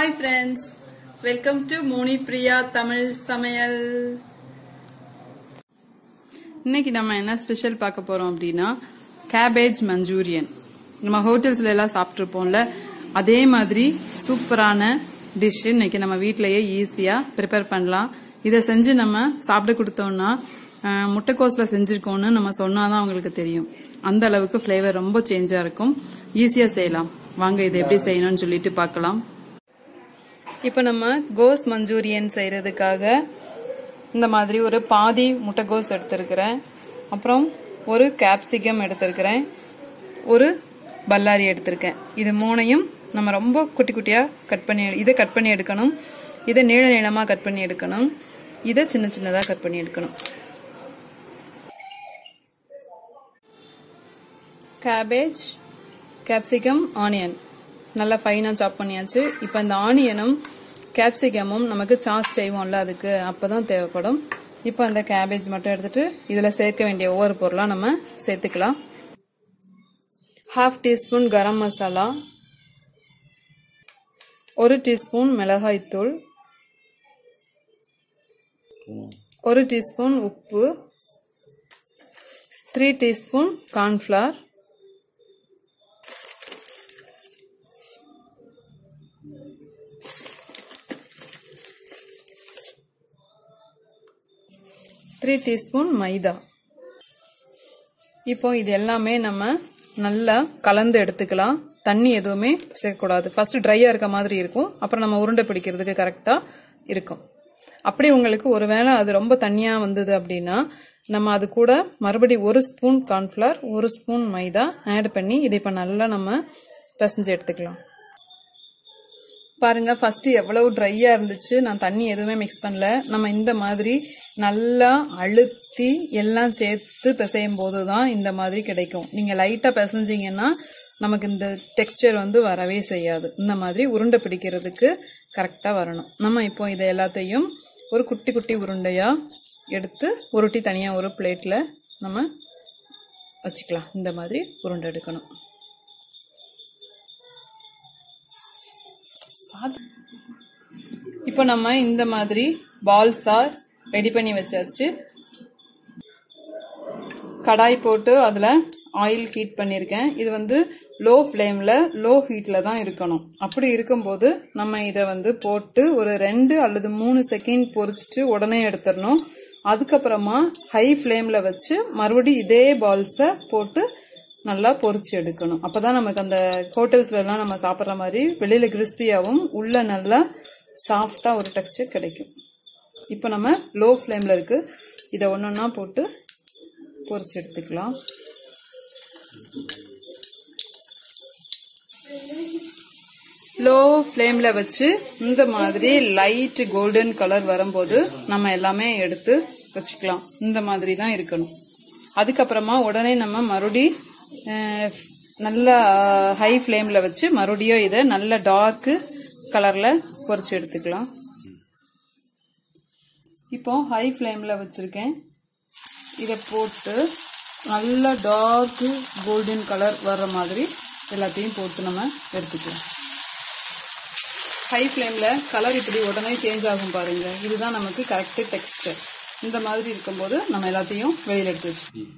hi friends welcome to மோனி பிரியா தமிழ் சமையல் இன்னைக்கு நம்ம என்ன ஸ்பெஷல் பார்க்க போறோம் அப்படின்னா கேபேஜ் மஞ்சூரியன் நம்ம ஹோட்டல்ஸ்ல எல்லாம் சாப்பிட்ருப்போம்ல அதே மாதிரி சூப்பரான டிஷ் இன்னைக்கு நம்ம வீட்டிலேயே ஈஸியா ப்ரிப்பேர் பண்ணலாம் இதை செஞ்சு நம்ம சாப்பிட கொடுத்தோம்னா அஹ், முட்டைக்கோஸ்ல செஞ்சிருக்கோம்னு நம்ம சொன்னாதான் அவங்களுக்கு தெரியும் அந்த அளவுக்கு ஃப்ளேவர் ரொம்ப சேஞ்சா இருக்கும் ஈஸியா செய்யலாம் வாங்க இதை எப்படி செய்யணும்னு சொல்லிட்டு பார்க்கலாம் இப்போ நம்ம கோஸ் மஞ்சூரியன் செய்யறதுக்காக இந்த மாதிரி ஒரு பாதி முட்டைகோஸ் எடுத்திருக்கிறேன் அப்புறம் ஒரு கேப்சிகம் எடுத்திருக்கிறேன் ஒரு பல்லாரி எடுத்திருக்கேன் இது மூணையும் நம்ம ரொம்ப குட்டி குட்டியாக கட் பண்ணி இதை கட் பண்ணி எடுக்கணும் இதை நீள நீளமாக கட் பண்ணி எடுக்கணும் இதை சின்ன சின்னதாக கட் பண்ணி எடுக்கணும் கேபேஜ் கேப்சிகம் ஆனியன் நல்லா ஃபைனாக சாப் பண்ணியாச்சு இப்போ இந்த ஆனியனும் கேப்சிகமும் நமக்கு சாஸ் செய்வோம்ல அதுக்கு அப்போ தான் தேவைப்படும் இப்போ அந்த கேபேஜ் மட்டும் எடுத்துட்டு இதில் சேர்க்க வேண்டிய ஒவ்வொரு பொருளாக நம்ம சேர்த்துக்கலாம் ஹாஃப் டீஸ்பூன் கரம் மசாலா ஒரு டீஸ்பூன் மிளகாய்த்தூள் ஒரு டீஸ்பூன் உப்பு three teaspoon cornflour three teaspoon maida இப்போ இது எல்லாமே நம்ம நல்லா கலந்து எடுத்துக்கலாம் தண்ணி எதுவுமே சேர்க்கக்கூடாது ஃபர்ஸ்ட் ட்ரையாக இருக்க மாதிரி இருக்கும் அப்புறம் நம்ம உருண்டை பிடிக்கிறதுக்கு கரெக்டாக இருக்கும் அப்படி உங்களுக்கு ஒருவேளை அது ரொம்ப தண்ணியாக வந்தது அப்படின்னா நம்ம அது கூட மறுபடி ஒரு ஸ்பூன் கார்ன்ஃப்ளவர் ஒரு ஸ்பூன் மைதா ஆட் பண்ணி இதை இப்போ நல்லா நம்ம பிசைஞ்சு எடுத்துக்கலாம் பாருங்க ஃபர்ஸ்ட் எவ்வளவு ட்ரையா இருந்துச்சு நான் தண்ணி எதுவுமே மிக்ஸ் பண்ணல நம்ம இந்த மாதிரி நல்லா அழுத்தி எல்லாம் சேர்த்து பிசையும் போது தான் இந்த மாதிரி கிடைக்கும் நீங்க லைட்டா பிசைஞ்சீங்கன்னா நமக்கு இந்த டெக்ஸ்டர் வந்து வரவே செய்யாது இந்த மாதிரி உருண்டை பிடிக்கிறதுக்கு கரெக்டாக வரணும் நம்ம இப்போ இதை எல்லாத்தையும் ஒரு குட்டி குட்டி உருண்டையா எடுத்து உருட்டி தனியாக ஒரு பிளேட்டில் நம்ம வச்சுக்கலாம் இந்த மாதிரி உருண்டை எடுக்கணும் இப்போ நம்ம இந்த மாதிரி பால்ஸா ரெடி பண்ணி வச்சாச்சு கடாய் போட்டு அதுல ஆயில் ஹீட் பண்ணியிருக்கேன் இது வந்து லோ ஃப்ளேம்ல லோ ஹீட்ல தான் இருக்கணும் அப்படி இருக்கும்போது நம்ம இதை வந்து போட்டு ஒரு ரெண்டு அல்லது மூணு செகண்ட் பொரிச்சிட்டு உடனே எடுத்துடணும் அதுக்கப்புறமா ஹை ஃப்ளேம்ல வச்சு மறுபடியும் இதே பால்ஸை போட்டு நல்லா பொரிச்சு எடுக்கணும் அப்பதான் நமக்கு அந்த ஹோட்டல்ஸ்ல எல்லாம் நம்ம சாப்பிட்ற மாதிரி வெளியில கிறிஸ்பியாவும் உள்ள நல்லா சாஃப்டா ஒரு டெக்ஸ்டர் கிடைக்கும் இப்போ நம்ம லோ ஃப்ளேம்ல இருக்கு இதை ஒன்னொன்னா போட்டு பொரிச்சு எடுத்துக்கலாம் லோ ஃப்ளேம்ல வச்சு இந்த மாதிரி லைட் கோல்டன் கலர் வரும்போது நம்ம எல்லாமே எடுத்து வச்சுக்கலாம் இந்த மாதிரி தான் இருக்கணும் அதுக்கப்புறமா உடனே நம்ம மறுபடி அஹ், நல்லா ஹை ஃப்ளேம்ல வச்சு மறுபடியும் இதை நல்ல டார்க் கலர்ல பொரிச்சு எடுத்துக்கலாம் இப்போ ஹை ஃப்ளேம்ல வச்சிருக்கேன் இதை போட்டு நல்ல டார்க் கோல்டன் கலர் வர்ற மாதிரி எல்லாத்தையும் போட்டு நம்ம எடுத்துக்கலாம் ஹை ஃப்ளேமில் கலர் இப்படி உடனே சேஞ்ச் ஆகும் பாருங்க இதுதான் நமக்கு கரெக்ட் டெக்ஸ்டர் இந்த மாதிரி இருக்கும்போது நம்ம எல்லாத்தையும் வெளியில் எடுத்து வச்சுக்கணும்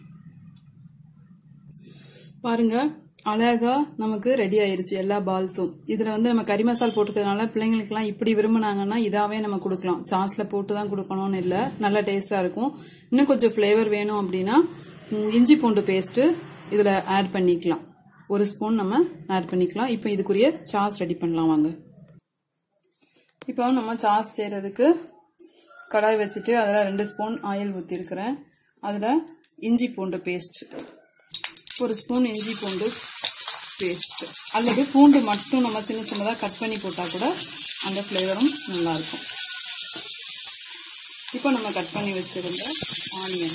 பாருங்க அழகா நமக்கு ரெடி ஆயிருச்சு எல்லா பால்ஸும் இதுல வந்து நம்ம கறி மசால் போட்டுக்கிறதுனால பிள்ளைங்களுக்குலாம் இப்படி விரும்புனாங்கன்னா இதாவே நம்ம கொடுக்கலாம் சாஸ்ல போட்டு தான் கொடுக்கணும்னு இல்லை நல்ல டேஸ்டா இருக்கும் இன்னும் கொஞ்சம் ஃப்ளேவர் வேணும் அப்படின்னா ம், இஞ்சி பூண்டு பேஸ்ட் இதுல ஆட் பண்ணிக்கலாம் ஒரு ஸ்பூன் நம்ம ஆட் பண்ணிக்கலாம் இப்போ இதுக்குரிய சாஸ் ரெடி பண்ணலாம் வாங்க இப்போ நம்ம சாஸ் செய்கிறதுக்கு கடாய் வச்சுட்டு அதில் ரெண்டு ஸ்பூன் ஆயில் ஊற்றிருக்கிறேன் அதில் இஞ்சி பூண்டு பேஸ்ட் ஒரு ஸ்பூன் இஞ்சி பூண்டு பேஸ்ட் அல்லது பூண்டு மட்டும் நம்ம சின்ன சின்னதாக கட் பண்ணி போட்டால் கூட அந்த ஃப்ளேவரும் நல்லாயிருக்கும் இப்போ நம்ம கட் பண்ணி வச்சிருந்த ஆனியன்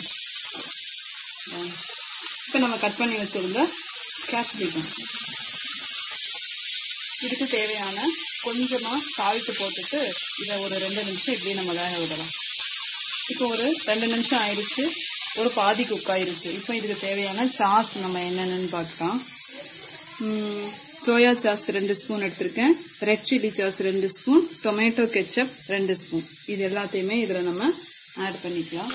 இப்போ நம்ம கட் பண்ணி வச்சிருந்த கேப்சிகம் இதுக்கு தேவையான கொஞ்சமா சால்ட் போட்டுட்டு இதை ஒரு ரெண்டு நிமிஷம் இப்படியே நம்ம வேக விடலாம் இப்போ ஒரு ரெண்டு நிமிஷம் ஆயிடுச்சு ஒரு பாதி குக் ஆயிருச்சு இப்போ இதுக்கு தேவையான சாஸ் நம்ம என்னென்னு பார்க்கலாம் சோயா சாஸ் ரெண்டு ஸ்பூன் எடுத்திருக்கேன் ரெட் சில்லி சாஸ் ரெண்டு ஸ்பூன் டொமேட்டோ கெச்சப் ரெண்டு ஸ்பூன் இது எல்லாத்தையுமே இதில் நம்ம ஆட் பண்ணிக்கலாம்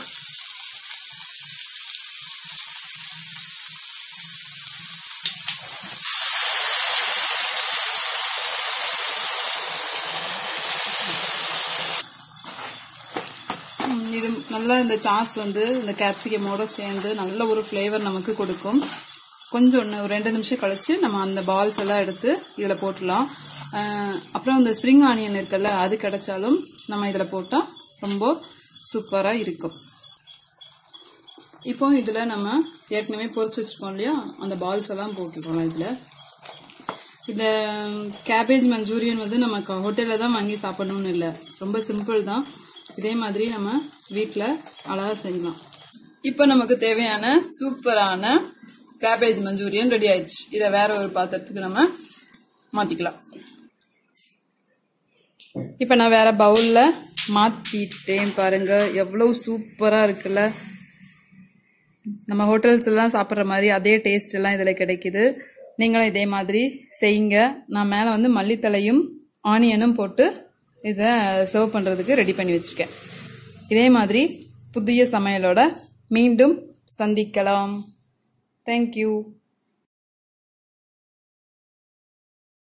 ம், இது நல்லா இந்த சாஸ் வந்து இந்த கேப்சிகமோட சேர்ந்து நல்ல ஒரு ஃப்ளேவர் நமக்கு கொடுக்கும் கொஞ்சம் ஒன்று ஒரு ரெண்டு நிமிஷம் கழிச்சு நம்ம அந்த பால்ஸ் எல்லாம் எடுத்து இதில் போட்டுடலாம் அஹ், அப்புறம் இந்த ஸ்ப்ரிங் ஆனியன் இருக்குல்ல அது கிடைச்சாலும் நம்ம இதில் போட்டால் ரொம்ப சூப்பராக இருக்கும் இப்போ இதில் நம்ம ஏற்கனவே பொரிச்சு வச்சிருக்கோம் இல்லையா அந்த பால்ஸ் எல்லாம் போட்டுக்கலாம் இதில் இந்த கேபேஜ் மஞ்சூரியன் வந்து நம்ம ஹோட்டலில் தான் வாங்கி சாப்பிடணும்னு இல்லை ரொம்ப சிம்பிள் தான் இதே மாதிரி நம்ம வீட்டில் அழகாக செய்யலாம் இப்போ நமக்கு தேவையான சூப்பரான கேபேஜ் மஞ்சூரியன் ரெடி ஆயிடுச்சு இதை வேற ஒரு பாத்திரத்துக்கு நம்ம மாற்றிக்கலாம் இப்போ நான் வேற பவுலில் மாற்றிட்டேன் பாருங்க எவ்வளோ சூப்பராக இருக்குல்ல நம்ம ஹோட்டல்ஸ் எல்லாம் சாப்பிட்ற மாதிரி அதே டேஸ்ட் எல்லாம் இதில் கிடைக்குது நீங்களும் இதே மாதிரி செய்யுங்க நான் மேலே வந்து மல்லித்தலையும் ஆனியனும் போட்டு இதை சர்வ் பண்ணுறதுக்கு ரெடி பண்ணி வச்சுருக்கேன் இதே மாதிரி புதிய சமையலோட மீண்டும் சந்திக்கலாம் தேங்க்யூ